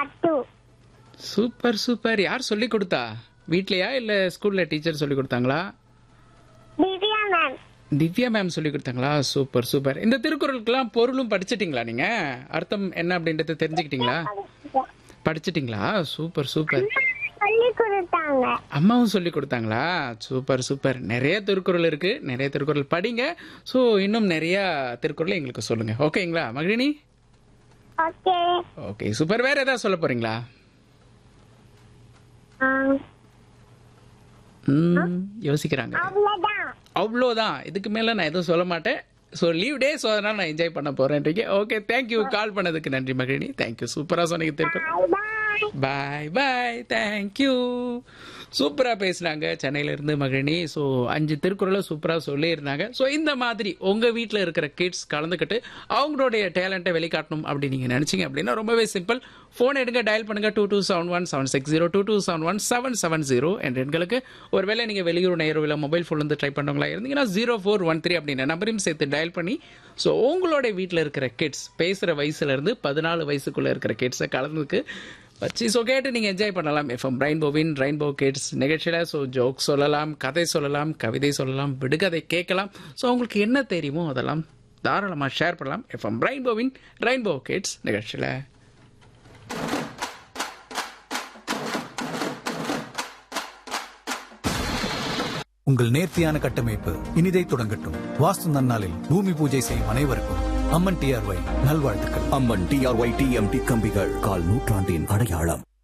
பத்து super super யார் சொல்லி கொடுத்தா வீட்லயா இல்ல ஸ்கூல்ல டீச்சர் சொல்லி கொடுத்தாங்களா திவ்யா மேம் திவ்யா மேம் சொல்லி கொடுத்தாங்களா சூப்பர் சூப்பர் இந்த திருக்குறளுக்கெல்லாம் பொருளும் படிச்சிட்டீங்களா நீங்க அர்த்தம் என்ன அப்படின்றத தெரிஞ்சுக்கிட்டீங்களா படிச்சிட்டீங்களா சூப்பர் சூப்பர் சொல்லி கொடுத்தாங்க அம்மாவும் சொல்லி கொடுத்தாங்களா சூப்பர் சூப்பர் நிறைய திருக்குறள் இருக்கு நிறைய திருக்குறள் படிங்க ஸோ இன்னும் நிறைய திருக்குறள் எங்களுக்கு சொல்லுங்க ஓகேங்களா மகிழினி ஓகே ஓகே சூப்பர் வேற ஏதாவது சொல்ல போறீங்களா ம், யோசிக்கிறாங்க அவ்வளவுதான் அவ்வளோதான் இதுக்கு மேல நான் எதுவும் சொல்ல மாட்டேன் ஸோ லீவ் டே ஸோ அதனால நான் என்ஜாய் பண்ண போறேன் ஓகே தேங்க்யூ கால் பண்ணதுக்கு நன்றி மகிழினி தேங்க்யூ சூப்பரா சொன்னீங்க திருக்குறள் பாய் பாய் பாய் தேங்க்யூ சூப்பராக பேசுனாங்க சென்னையில இருந்து மகிழினி ஸோ அஞ்சு திருக்குறளை சூப்பராக சொல்லியிருந்தாங்க ஸோ இந்த மாதிரி உங்கள் வீட்டில் இருக்கிற கிட்ஸ் கலந்துக்கிட்டு அவங்களுடைய டேலண்ட்டை வெளிக்காட்டணும் அப்படி நீங்கள் நினச்சிங்க அப்படின்னா ரொம்பவே சிம்பிள் ஃபோன் எடுங்க டயல் பண்ணுங்க two two seven one seven six zero two two seven one seven seven zero என்ற எண்களுக்கு ஒருவேளை நீங்கள் வெளியூர் நேரம் இல்லை மொபைல் ஃபோன் வந்து ட்ரை பண்ணுறவங்களா இருந்தீங்கன்னா ஜீரோ ஃபோர் ஒன் த்ரீ அப்படின்ற நம்பரையும் சேர்த்து டயல் பண்ணி ஸோ உங்களோட வீட்டில் இருக்கிற கிட்ஸ் பேசுகிற வயசுலேருந்து பதினாலு வயசுக்குள்ளே இருக்கிற கிட்ஸை கலந்துக்கு வச்சு ஸோ கேட்டு நீங்கள் என்ஜாய் பண்ணலாம் எஃப்எம் ரெயின்போவின் ரெயின்போ கிட்ஸ் நிகழ்ச்சியில் ஸோ ஜோக் சொல்லலாம் கதை சொல்லலாம் கவிதை சொல்லலாம் விடுகதை கேட்கலாம் ஸோ உங்களுக்கு என்ன தெரியுமோ அதெல்லாம் தாராளமாக ஷேர் பண்ணலாம் எஃப்எம் ரெயின்போவின் ரெயின்போ கிட்ஸ் நிகழ்ச்சியில் உங்கள் நேர்த்தியான கட்டமைப்பு இனிதை தொடங்கட்டும் வாஸ்து நன்னாளில் பூமி பூஜை செய்யும் அனைவருக்கும் அம்மன் டிஆர்ஒய் நல்வாழ்த்துக்கள் அம்மன் டிஆர்ஒய் டிஎம்டி கம்பிகள் கால் நூற்றாண்டின் அடையாளம்